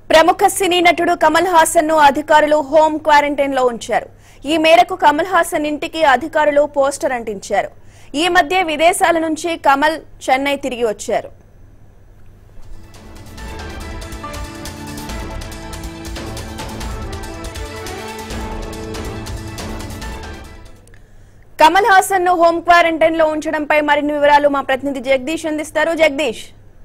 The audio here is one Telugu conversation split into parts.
ప్రముఖ సినీ నటుడు కమల్ హాసన్ ను అధికారులు హోం క్వారంటైన్ లో ఉంచారు ఈ మేరకు కమల్ హాసన్ ఇంటికి అధికారులు పోస్టర్ అంటించారు ఈ మధ్య విదేశాల నుంచి కమల్ చెన్నై తిరిగి వచ్చారు కమల్ హాసన్ ను హోం క్వారంటైన్ లో ఉంచడంపై మరిన్ని వివరాలు మా ప్రతినిధి జగదీష్ అందిస్తారు జగదీష్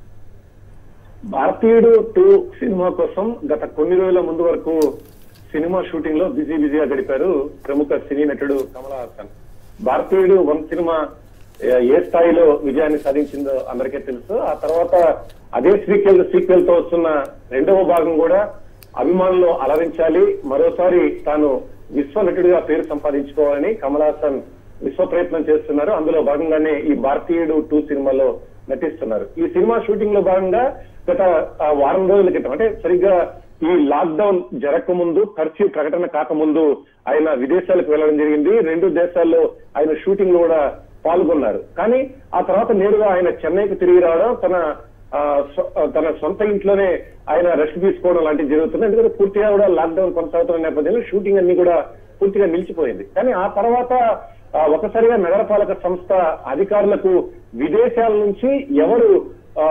భారతీయుడు టూ సినిమా కోసం గత కొన్ని రోజుల ముందు వరకు సినిమా షూటింగ్ లో బిజీ బిజీగా గడిపారు ప్రముఖ సినీ నటుడు కమల్ హాసన్ భారతీయుడు వన్ సినిమా ఏ- ఏ స్థాయిలో విజయాన్ని సాధించిందో అందరికీ తెలుసు ఆ తర్వాత అదే సీక్వెల్ సీక్వెల్ తో వస్తున్న రెండవ భాగం కూడా అభిమానులు అలరించాలి మరోసారి తాను విశ్వ నటుడిగా పేరు సంపాదించుకోవాలని కమల్ హాసన్ విశ్వ ప్రయత్నం చేస్తున్నారు అందులో భాగంగానే ఈ భారతీయుడు టూ సినిమాలో నటిస్తున్నారు ఈ సినిమా షూటింగ్ లో భాగంగా గత ఆ, వారం రోజుల క్రితం అంటే సరిగ్గా ఈ లాక్డౌన్ జరగక ముందు కర్ఫ్యూ ప్రకటన కాకముందు ఆయన విదేశాలకు వెళ్ళడం జరిగింది రెండు దేశాల్లో ఆయన షూటింగ్ లో కూడా పాల్గొన్నారు కానీ ఆ తర్వాత నేరుగా ఆయన చెన్నైకి తిరిగి రావడం తన ఆ, స్వ- ఆ, తన సొంత ఇంట్లోనే ఆయన రెస్ట్ తీసుకోవడం లాంటివి జరుగుతుంది ఎందుకంటే పూర్తిగా కూడా లాక్డౌన్ కొనసాగుతున్న నేపథ్యంలో షూటింగ్ అన్ని కూడా పూర్తిగా నిలిచిపోయింది కానీ ఆ తర్వాత ఆ, ఒకసారిగా నగరపాలక సంస్థ అధికారులకు విదేశాల నుంచి ఎవరు ఆ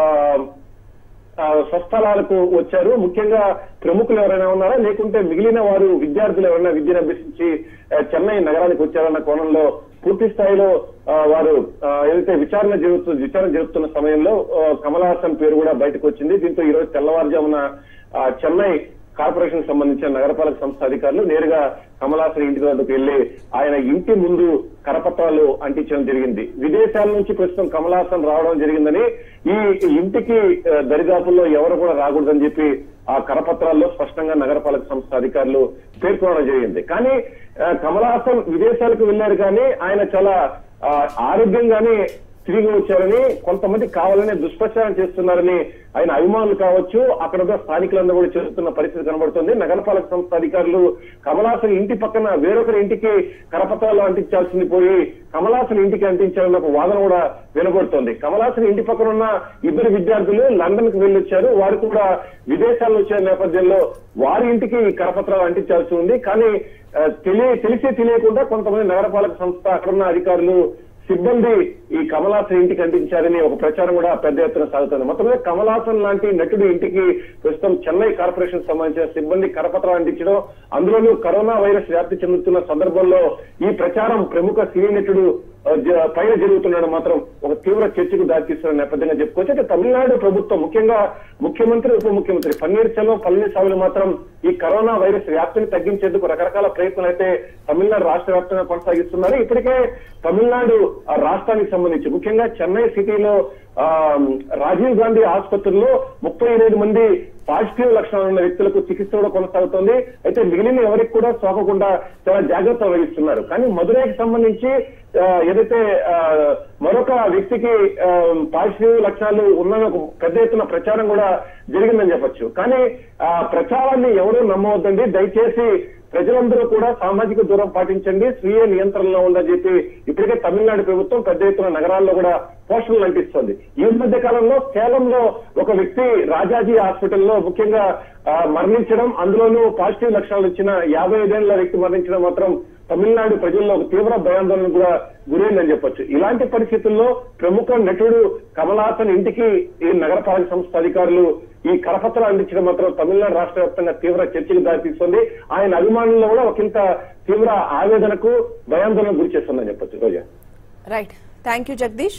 ఆ, స్వస్థలాలకు వచ్చారు ముఖ్యంగా ప్రముఖులు ఎవరైనా ఉన్నారా లేకుంటే మిగిలిన వారు విద్యార్థులు ఎవరైనా విద్యను అభ్యసించి ఆ, చెన్నై నగరానికి వచ్చారన్న కోణంలో పూర్తి స్థాయిలో ఆ, వారు ఆ, ఏదైతే విచారణ జరుగుతు విచారణ జరుపుతున్న సమయంలో ఆ, కమల్ హాసన్ పేరు కూడా బయటకు వచ్చింది దీంతో ఈ రోజు తెల్లవారుజామున ఆ, చెన్నై కార్పొరేషన్ సంబంధించిన నగరపాలక సంస్థ అధికారులు నేరుగా కమల్ హాసన్ ఇంటి వద్దకు వెళ్లి ఆయన ఇంటి ముందు కరపత్రాలు అంటించడం జరిగింది విదేశాల నుంచి ప్రస్తుతం కమల్ హాసన్ రావడం జరిగిందని ఈ ఇంటికి ఆ, దరిదాపుల్లో ఎవరు కూడా రాకూడదని చెప్పి ఆ కరపత్రాల్లో స్పష్టంగా నగరపాలక సంస్థ అధికారులు పేర్కొనడం జరిగింది కానీ ఆ, కమల్ హాసన్ విదేశాలకు వెళ్లారు కానీ ఆయన చాలా ఆ, ఆరోగ్యంగానే తిరిగి వచ్చారని కొంతమంది కావాలనే దుష్ప్రచారం చేస్తున్నారని ఆయన అభిమానులు కావచ్చు అక్కడ ఉన్న స్థానికులందరూ కూడా చెబుతున్న పరిస్థితి కనబడుతుంది నగరపాలక సంస్థ అధికారులు కమలాసన్ ఇంటి పక్కన వేరొకరి ఇంటికి కరపత్రాలు అంటించాల్సింది పోయి కమలాసన్ ఇంటికి అంటించాలన్న ఒక వాదన కూడా వినబడుతోంది కమలాసన్ ఇంటి పక్కన ఉన్న ఇద్దరు విద్యార్థులు లండన్ కు వెళ్ళొచ్చారు వారు కూడా విదేశాల్లో వచ్చే నేపథ్యంలో వారి ఇంటికి ఈ కరపత్రాలు అంటించాల్సి ఉంది కానీ ఆ, తెలియ తెలిసే తెలియకుండా కొంతమంది నగరపాలక సంస్థ అక్కడున్న అధికారులు సిబ్బంది ఈ కమలాసన్ ఇంటికి అంటించారని ఒక ప్రచారం కూడా పెద్ద ఎత్తున సాగుతుంది మొత్తం మీద కమలాసన్ లాంటి నటుడు ఇంటికి ప్రస్తుతం చెన్నై కార్పొరేషన్ సంబంధించిన సిబ్బంది కరపత్రాలు అంటించడం అందులోనూ కరోనా వైరస్ వ్యాప్తి చెందుతున్న సందర్భంలో ఈ ప్రచారం ప్రముఖ సినీ నటుడు ఆ, జ- పైన జరుగుతుండడం మాత్రం ఒక తీవ్ర చర్చకు దారితీస్తున్న నేపథ్యంగా చెప్పుకోవచ్చు అయితే తమిళనాడు ప్రభుత్వం ముఖ్యంగా ముఖ్యమంత్రి ఉప ముఖ్యమంత్రి పన్నీర్ సెల్వం పళనిస్వామిని మాత్రం ఈ కరోనా వైరస్ వ్యాప్తిని తగ్గించేందుకు రకరకాల ప్రయత్నాలు అయితే తమిళనాడు రాష్ట్ర వ్యాప్తంగా కొనసాగిస్తున్నారు ఇప్పటికే తమిళనాడు ఆ రాష్ట్రానికి సంబంధించి ముఖ్యంగా చెన్నై సిటీలో ఆ, రాజీవ్ గాంధీ ఆసుపత్రిలో ముప్పై ఎనిమిది మంది పాజిటివ్ లక్షణాలు ఉన్న వ్యక్తులకు చికిత్స కూడా కొనసాగుతోంది అయితే మిగిలిన ఎవరికి కూడా సోకకుండా చాలా జాగ్రత్తలు వహిస్తున్నారు కానీ మధురైకి సంబంధించి ఆ, ఏదైతే ఆ, మరొక వ్యక్తికి ఆ, పాజిటివ్ లక్షణాలు ఉన్న ఒక పెద్ద ఎత్తున ప్రచారం కూడా జరిగిందని చెప్పొచ్చు కానీ ఆ ప్రచారాన్ని ఎవరూ నమ్మవద్దండి దయచేసి ప్రజలందరూ కూడా సామాజిక దూరం పాటించండి స్వీయ నియంత్రణలో ఉందని చెప్పి ఇప్పటికే తమిళనాడు ప్రభుత్వం పెద్ద ఎత్తున నగరాల్లో కూడా పోస్టర్లు అంటిస్తోంది ఈ మధ్య కాలంలో సేలంలో ఒక వ్యక్తి రాజాజీ హాస్పిటల్లో ముఖ్యంగా ఆ, మరణించడం అందులోనూ పాజిటివ్ లక్షణాలు ఇచ్చిన యాభై ఐదేళ్ల వ్యక్తి మరణించడం మాత్రం తమిళనాడు ప్రజల్లో ఒక తీవ్ర భయాందోళన కూడా గురైందని చెప్పొచ్చు ఇలాంటి పరిస్థితుల్లో ప్రముఖ నటుడు కమల్ హాసన్ ఇంటికి ఈ నగరపాలక సంస్థ అధికారులు ఈ కరపత్రాలు అందించడం మాత్రం తమిళనాడు రాష్ట్ర వ్యాప్తంగా తీవ్ర చర్చకు దారితీస్తుంది ఆయన అభిమానుల్లో కూడా ఒకంత తీవ్ర ఆవేదనకు భయాందోళనకు గురి చేస్తుందని చెప్పొచ్చు Roja right thank you Jagadish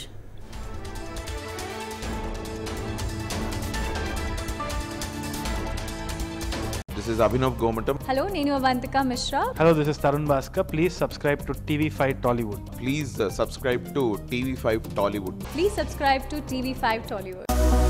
This is Abhinav Gomatam. Hello నేను Avantika Mishra Hello, this is Tarun Bhaskar. Please subscribe to TV5 Tollywood. Please uh, subscribe to TV5 Tollywood. Please subscribe to TV five Tollywood